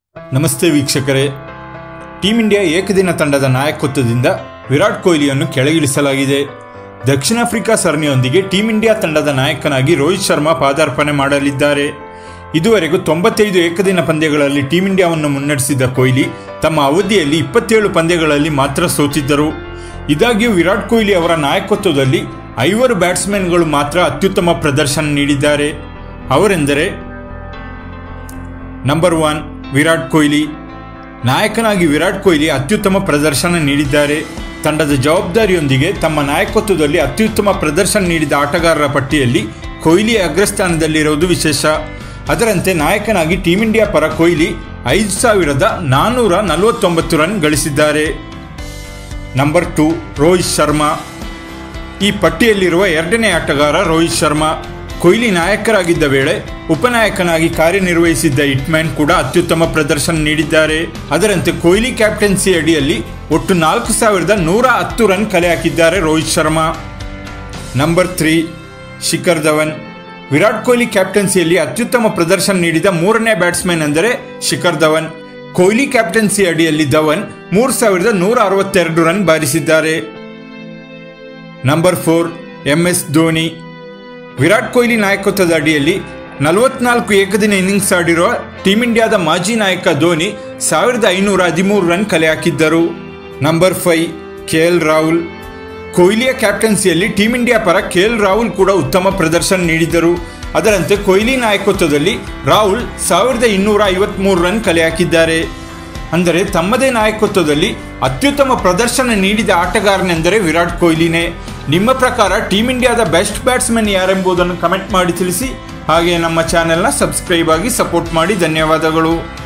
ನಮಸ್ತೆ ವೀಕ್ಷಕರೇ team India ಏಕದಿನ ತಂಡದ ನಾಯಕತ್ವದಿಂದ ವಿರಾಟ್ ಕೊಹ್ಲಿಯನ್ನು ಕೆಳಗಿಳಿಸಲಾಗಿದೆ ದಕ್ಷಿಣ ಆಫ್ರಿಕಾ ಸರಣಿಯೊಂದಿಗೆ ಟೀಂ ಇಂಡಿಯಾ ತಂಡದ ನಾಯಕನಾಗಿ ರೋಹಿತ್ ಶರ್ಮಾ ಪಾದಾರ್ಪಣೆ ಮಾಡಲಿದ್ದಾರೆ ಇದುವರೆಗೂ ತೊಂಬತ್ತೈದು ಏಕದಿನ ಪಂದ್ಯಗಳಲ್ಲಿ ಟೀಂ ಇಂಡಿಯಾವನ್ನು ಮುನ್ನಡೆಸಿದ ಕೊಹ್ಲಿ ತಮ್ಮ ಅವಧಿಯಲ್ಲಿ ಇಪ್ಪತ್ತೇಳು ಪಂದ್ಯಗಳಲ್ಲಿ ಮಾತ್ರ ಸೋತಿದ್ದರು ಇದಾಗಿಯೂ ವಿರಾಟ್ ಕೊಹ್ಲಿ ಅವರ ನಾಯಕತ್ವದಲ್ಲಿ ಐವರು ಬ್ಯಾಟ್ಸ್ಮನ್ಗಳು ಮಾತ್ರ ಅತ್ಯುತ್ತಮ ಪ್ರದರ್ಶನ ನೀಡಿದ್ದಾರೆ ಅವರೆಂದರೆ ನಂಬರ್ ಒನ್ ವಿರಾಟ್ ಕೊಹ್ಲಿ ನಾಯಕನಾಗಿ ವಿರಾಟ್ ಕೊಹ್ಲಿ ಅತ್ಯುತ್ತಮ ಪ್ರದರ್ಶನ ನೀಡಿದ್ದಾರೆ ತಂಡದ ಜವಾಬ್ದಾರಿಯೊಂದಿಗೆ ತಮ್ಮ ನಾಯಕತ್ವದಲ್ಲಿ ಅತ್ಯುತ್ತಮ ಪ್ರದರ್ಶನ ನೀಡಿದ ಆಟಗಾರರ ಪಟ್ಟಿಯಲ್ಲಿ ಕೊಹ್ಲಿ ಅಗ್ರಸ್ಥಾನದಲ್ಲಿರುವುದು ವಿಶೇಷ ಅದರಂತೆ ನಾಯಕನಾಗಿ ಟೀಂ ಇಂಡಿಯಾ ಪರ ಕೊಹ್ಲಿ ಐದು ಸಾವಿರದ ನಾನ್ನೂರ ನಲವತ್ತೊಂಬತ್ತು ರನ್ ಗಳಿಸಿದ್ದಾರೆ ನಂಬರ್ ಟು ರೋಹಿತ್ ಶರ್ಮಾ ಈ ಪಟ್ಟಿಯಲ್ಲಿರುವ ಎರಡನೇ ಆಟಗಾರ ರೋಹಿತ್ ಶರ್ಮಾ ಕೊಹ್ಲಿ ನಾಯಕರಾಗಿದ್ದ ವೇಳೆ ಉಪನಾಯಕನಾಗಿ ಕಾರ್ಯನಿರ್ವಹಿಸಿದ್ದ ಹಿಟ್ಮ್ಯಾನ್ ಕೂಡ ಅತ್ಯುತ್ತಮ ಪ್ರದರ್ಶನ ನೀಡಿದ್ದಾರೆ ಅದರಂತೆ ಕೊಹ್ಲಿ ಕ್ಯಾಪ್ಟನ್ಸಿ ಅಡಿಯಲ್ಲಿ ಒಟ್ಟು ನಾಲ್ಕು ಸಾವಿರದ ನೂರ ಹತ್ತು ರನ್ ಕಲೆ ಹಾಕಿದ್ದಾರೆ ರೋಹಿತ್ ಶರ್ಮಾ ನಂಬರ್ ತ್ರೀ ಶಿಖರ್ ಧವನ್ ವಿರಾಟ್ ಕೊಹ್ಲಿ ಕ್ಯಾಪ್ಟನ್ಸಿಯಲ್ಲಿ ಅತ್ಯುತ್ತಮ ಪ್ರದರ್ಶನ ನೀಡಿದ ಮೂರನೇ ಬ್ಯಾಟ್ಸ್ಮನ್ ಅಂದರೆ ಶಿಖರ್ ಧವನ್ ಕೊಹ್ಲಿ ಕ್ಯಾಪ್ಟನ್ಸಿ ಅಡಿಯಲ್ಲಿ ಧವನ್ ಮೂರು ಸಾವಿರದ ನೂರ ಅರವತ್ತೆರಡು ರನ್ ಬಾರಿಸಿದ್ದಾರೆ number four M S Dhoni Virat Kohli ನಾಯಕತ್ವದ ಅಡಿಯಲ್ಲಿ ನಲವತ್ನಾಲ್ಕು ಏಕದಿನ ಇನ್ನಿಂಗ್ಸ್ ಆಡಿರುವ ಟೀಂ ಇಂಡಿಯಾದ ಮಾಜಿ ನಾಯಕ ಧೋನಿ ಸಾವಿರದ ಐನೂರ ಹದಿಮೂರು ರನ್ ಕಲೆ ಹಾಕಿದ್ದರು number five K L Rahul ಕೊಹ್ಲಿಯ ಕ್ಯಾಪ್ಟನ್ಸಿಯಲ್ಲಿ ಟೀಂ ಇಂಡಿಯಾ ಪರ ಕೆ ಎಲ್ ರಾಹುಲ್ ಕೂಡ ಉತ್ತಮ ಪ್ರದರ್ಶನ ನೀಡಿದ್ದರು ಅದರಂತೆ ಕೊಹ್ಲಿ ನಾಯಕತ್ವದಲ್ಲಿ ರಾಹುಲ್ ಸಾವಿರದ ಇನ್ನೂರ ಐವತ್ಮೂರು ರನ್ ಕಲೆ ಹಾಕಿದ್ದಾರೆ ಅಂದರೆ ತಮ್ಮದೇ ನಾಯಕತ್ವದಲ್ಲಿ ಅತ್ಯುತ್ತಮ ಪ್ರದರ್ಶನ ನೀಡಿದ ಆಟಗಾರನೆಂದರೆ ವಿರಾಟ್ ಕೊಹ್ಲಿನೇ ನಿಮ್ಮ ಪ್ರಕಾರ ಟೀಂ ಇಂಡಿಯಾದ ಬೆಸ್ಟ್ ಬ್ಯಾಟ್ಸ್ಮನ್ ಯಾರೆಂಬುದನ್ನು ಕಮೆಂಟ್ ಮಾಡಿ ತಿಳಿಸಿ ಹಾಗೆ ನಮ್ಮ ಚಾನೆಲ್ನ ಸಬ್ಸ್ಕ್ರೈಬ್ ಆಗಿ ಸಪೋರ್ಟ್ ಮಾಡಿ ಧನ್ಯವಾದಗಳು